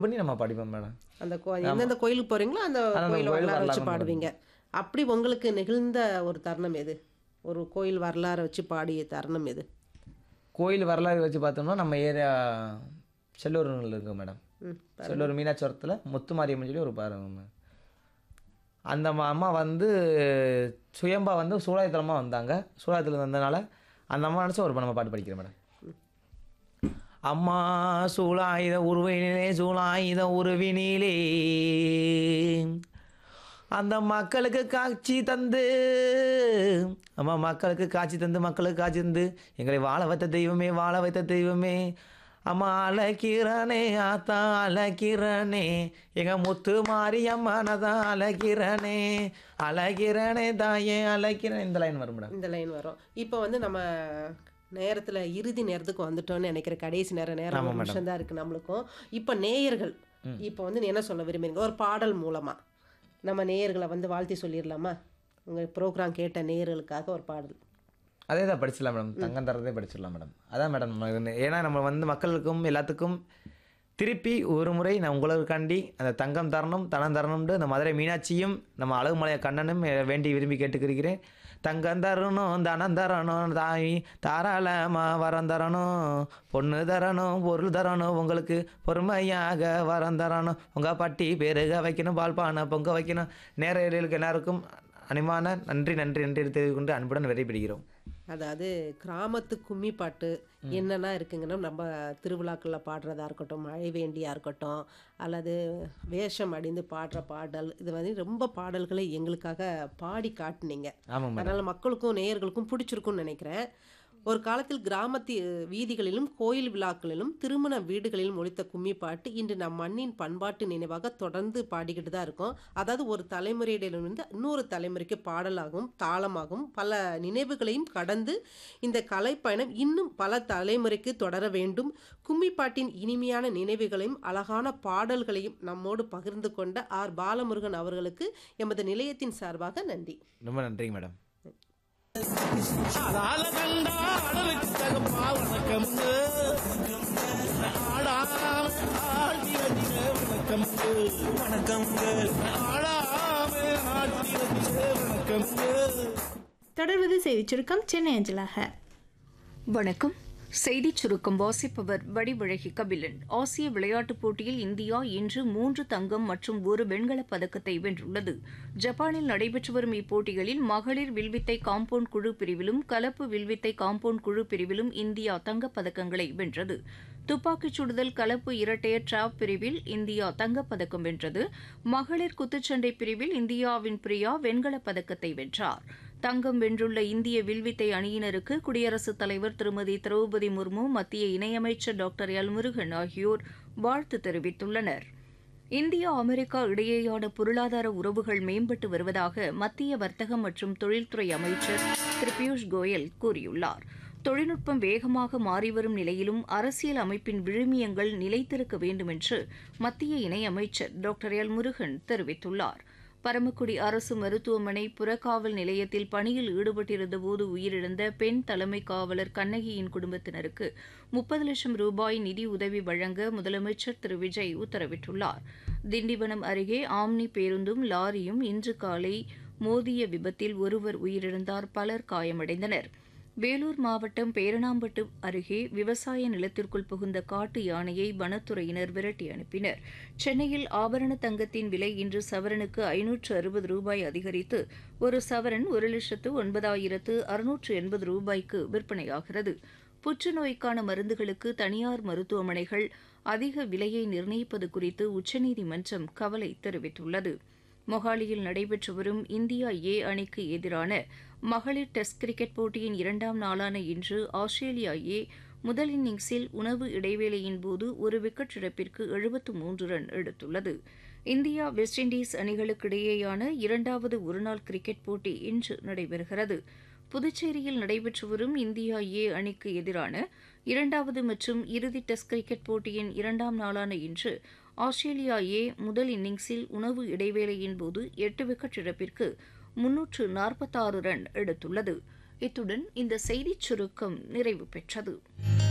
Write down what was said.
பண்ணி நம்ம படிப்போம் மேடம் அந்த கோ எந்தெந்த கோயிலுக்கு போறீங்களோ அந்த அந்த கோயில் கோயில் வரலாறு வச்சு வரலாறு பாடுவீங்க அப்படி உங்களுக்கு நிகழ்ந்த ஒரு தருணம் எது ஒரு கோயில் வரலாறை வச்சு பாடிய தருணம் எது கோயில் வரலாறு வச்சு பார்த்தோம்னா நம்ம ஏரியா செல்லூருங்கள் இருக்கு மேடம் ம் செல்லூர் மீனாட்சிபுரத்தில் முத்துமாரியம்மன் சொல்லி ஒரு பாருங்க அந்த ம- அம்மா வந்து சுயம்பா வந்து சூழாயத்தலமாக வந்தாங்க சூழாயத்தில் வந்தனால அந்த அம்மா நினச்சி ஒரு நம்ம பாட்டு படிக்கிறேன் மேடம் அம்மா சூழாயுத உருவினிலே சூழாயுத உருவினிலே அந்த மக்களுக்கு காட்சி தந்து அம்மா மக்களுக்கு காட்சி தந்து மக்களுக்கு காட்சி தந்து எங்களை வாழ வைத்த தெய்வமே வாழ வைத்த தெய்வமே அம்மா அழகிறனே ஆத்தா அழகிறனே எங்க முத்து மாரியம்மனை தான் அழகிறனே அழகிறனே தாயே அழகிறேன் இந்த லைன் வரும் மேடம் இந்த லைன் வரும் இப்போ வந்து நம்ம நேரத்துல இறுதி நேரத்துக்கு வந்துட்டோம்னு நினைக்கிறேன் கடைசி நேரம் நேரம் ஆமா ஒரு மேடம். நிமிஷம் தான் இருக்கு நம்மளுக்கும் இப்போ நேயர்கள் இப்போ வந்து நீ என்ன சொல்ல விரும்புறீங்க ஒரு பாடல் மூலமா நம்ம நேயர்களை வந்து வாழ்த்தி சொல்லிடலாமா உங்க ப்ரோக்ராம் கேட்ட நேயர்களுக்காக ஒரு பாடல் அதே தான் படிச்சிடலாம் மேடம் தங்கம் தரதே படிச்சிடலாம் மேடம் அதான் மேடம் நம்ம இது- ஏன்னா நம்ம வந்து மக்களுக்கும் எல்லாத்துக்கும் திருப்பி ஒரு முறை நான் உங்களுக்காண்டி அந்த தங்கம் தரணும் தனம் தரணும்னு இந்த மதுரை மீனாட்சியும் நம்ம அழகுமலைய கண்ணனும் எ- வேண்டி விரும்பி கேட்டுக்கிறேன் தங்கம் தரணும் தனம் தரணும் தாய் தாராளமா வரம் தரணும் பொண்ணு தரணும் பொருள் தரணும் உங்களுக்கு பொறுமையாக வரம் தரணும் உங்கள் பட்டி பெருக வைக்கணும் பால்பானை பொங்க வைக்கணும் நேரர்களுக்கு எல்லாருக்கும் அனிமான நன்றி நன்றி நன்றி தெரிவித்துக் கொண்டு அன்புடன் விடைபெறுகிறோம் அதாவது கிராமத்து கும்மி பாட்டு என்னென்ன இருக்குங்கன்னா நம்ம திருவிழாக்களில் பாடுறதா இருக்கட்டும் மழை வேண்டியா இருக்கட்டும் அல்லது வேஷம் அடிந்து பாடுற பாடல் இது வந்து ரொம்ப பாடல்களை எங்களுக்காக பாடி காட்டுனீங்க ஆமாம் மேடம் அதனால் மக்களுக்கும் நேயர்களுக்கும் பிடிச்சிருக்கும்னு நினைக்கிறேன் ஒரு காலத்தில் கிராமத்து வீதிகளிலும் கோயில் விழாக்களிலும் திருமண வீடுகளிலும் ஒலித்த கும்மி பாட்டு இன்று நம் மண்ணின் பண்பாட்டு நினைவாக தொடர்ந்து பாடிக்கிட்டு தான் இருக்கோம் அதாவது ஒரு தலைமுறையிலிருந்து இன்னொரு தலைமுறைக்கு பாடலாகவும் தாளமாகவும் பல நினைவுகளையும் கடந்து இந்த கலைப்பயணம் இன்னும் பல தலைமுறைக்கு தொடர வேண்டும் கும்மி பாட்டின் இனிமையான நினைவுகளையும் அழகான பாடல்களையும் நம்மோடு பகிர்ந்து கொண்ட ஆர் பாலமுருகன் அவர்களுக்கு எமது நிலையத்தின் சார்பாக நன்றி ரொம்ப நன்றிங்க மேடம் அதால கண்டா அடலுக்கு தகப்பா வணக்கம்ங்க ஆடாம ஆடி வச்சிட வணக்கம்ங்க வணக்கம்ங்க ஆடாம ஆடி வச்சிட வணக்கம்ங்க தொடர்வது செய்திச் சுருக்கம் சென்னை அஞ்சலாக வணக்கம் செய்திச் சுருக்கம் வாசிப்பவர் வடிவழகி கபிலன் ஆசிய விளையாட்டுப் போட்டியில் இந்தியா இன்று மூன்று தங்கம் மற்றும் ஒரு வெண்கலப் பதக்கத்தை வென்றுள்ளது ஜப்பானில் நடைபெற்று வரும் இப்போட்டிகளில் மகளிர் வில்வித்தை காம்பவுண்ட் குழு பிரிவிலும் கலப்பு வில்வித்தை காம்பவுண்ட் குழு பிரிவிலும் இந்தியா தங்கப் பதக்கங்களை வென்றது துப்பாக்கிச் சுடுதல் கலப்பு இரட்டையர் டிராப் பிரிவில் இந்தியா தங்கப் பதக்கம் வென்றது மகளிர் குத்துச்சண்டை பிரிவில் இந்தியாவின் பிரியா வெண்கலப் பதக்கத்தை வென்றார் தங்கம் வென்றுள்ள இந்திய வில்வித்தை அணியினருக்கு குடியரசுத் தலைவர் திருமதி திரௌபதி முர்மு மத்திய இணையமைச்சர் டாக்டர் எல் முருகன் ஆகியோர் வாழ்த்து தெரிவித்துள்ளனர் இந்தியா அமெரிக்கா இடையேயான பொருளாதார உறவுகள் மேம்பட்டு வருவதாக மத்திய வர்த்தகம் மற்றும் தொழில்துறை அமைச்சர் திரு பியூஷ் கோயல் கூறியுள்ளார் தொழில்நுட்பம் வேகமாக மாறிவரும் நிலையிலும் அரசியல் அமைப்பின் விழுமியங்கள் நிலைத்திருக்க வேண்டும் என்று மத்திய இணையமைச்சர் டாக்டர் எல் முருகன் தெரிவித்துள்ளார் பரமக்குடி அரசு மருத்துவமனை புறக்காவல் நிலையத்தில் பணியில் ஈடுபட்டிருந்தபோது உயிரிழந்த பெண் தலைமை காவலர் கண்ணகியின் குடும்பத்தினருக்கு முப்பது லட்சம் ரூபாய் நிதி உதவி வழங்க முதலமைச்சர் திரு விஜய் உத்தரவிட்டுள்ளார் திண்டிவனம் அருகே ஆம்னி பேருந்தும் லாரியும் இன்று காலை மோதிய விபத்தில் ஒருவர் உயிரிழந்தார் பலர் காயமடைந்தனர் வேலூர் மாவட்டம் பேரணாம்பட்டு அருகே விவசாய நிலத்திற்குள் புகுந்த காட்டு யானையை வனத்துறையினர் விரட்டி அனுப்பினர் சென்னையில் ஆபரண தங்கத்தின் விலை இன்று சவரனுக்கு ஐநூற்று அறுபது ரூபாய் அதிகரித்து ஒரு சவரன் ஒரு லட்சத்து ஒன்பதாயிரத்து அறுநூற்று எண்பது ரூபாய்க்கு விற்பனையாகிறது புற்றுநோய்க்கான மருந்துகளுக்கு தனியார் மருத்துவமனைகள் அதிக விலையை நிர்ணயிப்பது குறித்து உச்சநீதிமன்றம் கவலை தெரிவித்துள்ளது மொஹாலியில் நடைபெற்று வரும் இந்தியா ஏ அணிக்கு எதிரான மகளிர் டெஸ்ட் கிரிக்கெட் போட்டியின் இரண்டாம் நாளான இன்று ஆஸ்திரேலியா ஏ முதல் இன்னிங்ஸில் உணவு இடைவேளையின் போது ஒரு விக்கெட் இழப்பிற்கு எழுபத்து மூன்று ரன் எடுத்துள்ளது இந்தியா வெஸ்ட் இண்டீஸ் அணிகளுக்கிடையேயான இரண்டாவது ஒருநாள் கிரிக்கெட் போட்டி இன்று நடைபெறுகிறது புதுச்சேரியில் நடைபெற்று வரும் இந்தியா ஏ அணிக்கு எதிரான இரண்டாவது மற்றும் இறுதி டெஸ்ட் கிரிக்கெட் போட்டியின் இரண்டாம் நாளான இன்று ஆஸ்திரேலியா ஏ முதல் இன்னிங்ஸில் உணவு இடைவேளையின் போது எட்டு விக்கெட் இழப்பிற்கு முன்னூற்று நாற்பத்தாறு ரன் எடுத்துள்ளது இத்துடன் இந்த செய்திச் சுருக்கம் நிறைவு பெற்றது